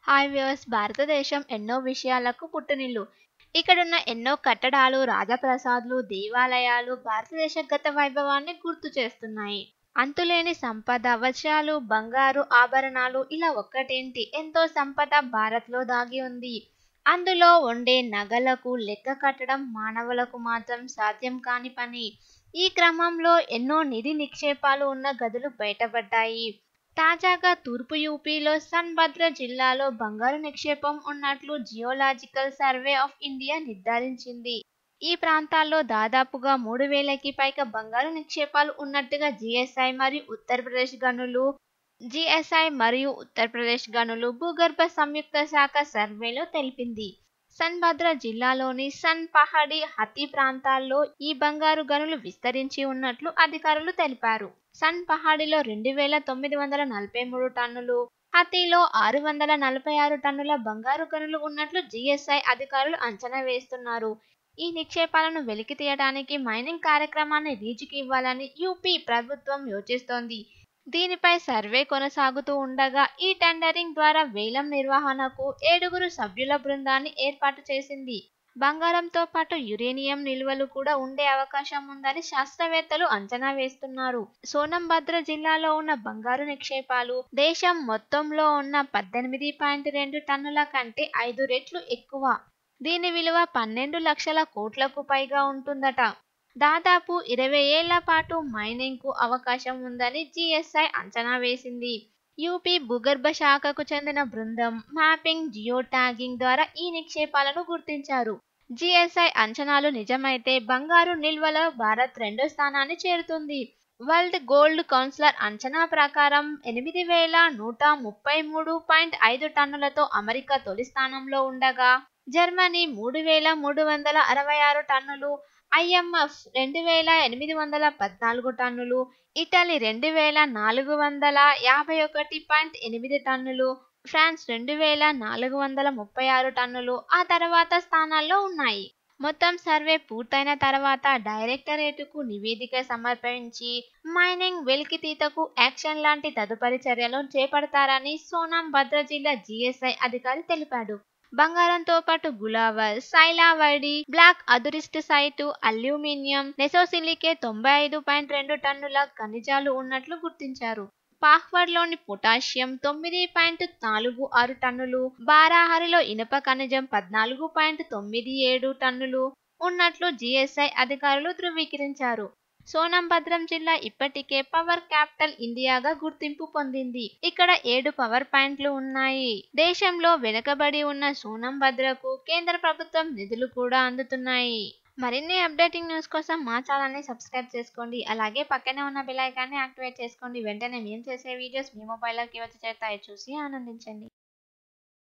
hi viewers భారతదేశం ఎన్నో విషయాలకు పుట్టినిల్లు ఇక్కడున్న ఎన్నో కట్టడాలు రాజప్రసాద్లు దేవాలయాలు భారతదేశ గత వైభవాన్ని గుర్తు చేస్తున్నాయి అంతులేని సంపద వజ్రాలు బంగారు ఆభరణాలు ఇలా ఒక్కటేంటి ఎంతో సంపద భారత్లో దాగి ఉంది అందులో ఉండే నగలకు లెక్క కట్టడం మానవులకు మాత్రం సాధ్యం కాని పని ఈ క్రమంలో ఎన్నో నిధి నిక్షేపాలు ఉన్న గదులు బయటపడ్డాయి తాజాగా తూర్పు యూపీలో సన్భద్ర జిల్లాలో బంగారు నిక్షేపం ఉన్నట్లు జియోలాజికల్ సర్వే ఆఫ్ ఇండియా నిర్ధారించింది ఈ ప్రాంతాల్లో దాదాపుగా మూడు వేలకి పైగా బంగారు నిక్షేపాలు ఉన్నట్టుగా జిఎస్ఐ మరియు ఉత్తరప్రదేశ్ గనులు జిఎస్ఐ మరియు ఉత్తరప్రదేశ్ గనులు భూగర్భ సంయుక్త శాఖ సర్వేలో తెలిపింది సన్భద్ర జిల్లాలోని సన్ పహడి హతి ప్రాంతాల్లో ఈ బంగారు గనులు విస్తరించి ఉన్నట్లు అధికారులు తెలిపారు సన్ పహాడిలో రెండు వేల తొమ్మిది వందల నలభై మూడు టన్నులు హతిలో ఆరు వందల నలభై ఆరు టన్నుల బంగారు గనులు ఉన్నట్లు జిఎస్ఐ అధికారులు అంచనా వేస్తున్నారు ఈ నిక్షేపాలను వెలికి తీయడానికి మైనింగ్ కార్యక్రమాన్ని రీజుకి ఇవ్వాలని యూపీ ప్రభుత్వం యోచిస్తోంది దీనిపై సర్వే కొనసాగుతూ ఉండగా ఈ టెండరింగ్ ద్వారా వేలం నిర్వహణకు ఏడుగురు సభ్యుల బృందాన్ని ఏర్పాటు చేసింది బంగారంతో పాటు యురేనియం నిల్వలు కూడా ఉండే అవకాశం ఉందని శాస్త్రవేత్తలు అంచనా వేస్తున్నారు సోనంభద్ర జిల్లాలో ఉన్న బంగారు నిక్షేపాలు దేశం మొత్తంలో ఉన్న పద్దెనిమిది పాయింట్ రెండు టన్నుల కంటే ఐదు రెట్లు ఎక్కువ దీని విలువ పన్నెండు లక్షల కోట్లకు పైగా ఉంటుందట దాదాపు ఇరవై ఏళ్ల పాటు మైనింగ్ కు అవకాశం ఉందని జిఎస్ఐ అంచనా వేసింది యూపీ భూగర్భ శాఖకు చెందిన బృందం మ్యాపింగ్ జియో ట్యాగింగ్ ద్వారా ఈ నిక్షేపాలను గుర్తించారు జిఎస్ఐ అంచనాలు నిజమైతే బంగారు నిల్వలో భారత్ రెండో స్థానాన్ని చేరుతుంది వరల్డ్ గోల్డ్ కౌన్సిలర్ అంచనా ప్రకారం ఎనిమిది వేల నూట ముప్పై మూడు పాయింట్ ఐదు టన్నులతో అమెరికా తొలి స్థానంలో ఉండగా జర్మనీ మూడు వేల మూడు వందల అరవై ఆరు టన్నులు ఐఎంఎఫ్ రెండు వేల ఎనిమిది వందల పద్నాలుగు టన్నులు ఇటలీ రెండు వేల నాలుగు వందల యాభై ఒకటి పాయింట్ ఎనిమిది టన్నులు ఫ్రాన్స్ రెండు వేల నాలుగు వందల ముప్పై ఆరు టన్నులు ఆ తర్వాత స్థానాల్లో ఉన్నాయి మొత్తం సర్వే పూర్తయిన తర్వాత డైరెక్టరేటుకు నివేదిక సమర్పించి మైనింగ్ వెలికితీతకు యాక్షన్ లాంటి తదుపరి చర్యలు చేపడతారని సోనాం భద్ర జిల్లా జిఎస్ఐ అధికారి తెలిపాడు బంగారంతో పాటు గులావర్ సైలావడి బ్లాక్ అదురిస్ట్ సైటు అల్యూమినియం నెసోసిలికే తొంభై ఐదు పాయింట్ రెండు టన్నుల ఖనిజాలు ఉన్నట్లు గుర్తించారు పాఖ్వర్లోని పొటాషియం తొమ్మిది పాయింట్ నాలుగు ఆరు టన్నులు బారాహరిలో ఇనుప ఖనిజం పద్నాలుగు పాయింట్ తొమ్మిది ఏడు టన్నులు ఉన్నట్లు జిఎస్ఐ అధికారులు ధృవీకరించారు సోనంభద్రం జిల్లా ఇప్పటికే పవర్ క్యాపిటల్ ఇండియాగా గుర్తింపు పొందింది ఇక్కడ ఏడు పవర్ పాయింట్లు ఉన్నాయి దేశంలో వెనుకబడి ఉన్న సోనంభద్రకు కేంద్ర ప్రభుత్వం నిధులు కూడా అందుతున్నాయి మరిన్ని అప్డేటింగ్ న్యూస్ కోసం మా ఛానల్ని సబ్స్క్రైబ్ చేసుకోండి అలాగే పక్కనే ఉన్న బెల్ ఐకాన్ని యాక్టివేట్ చేసుకోండి వెంటనే మేము చేసే వీడియోస్ మీ మొబైల్లోకి వచ్చి చేస్తాయి చూసి ఆనందించండి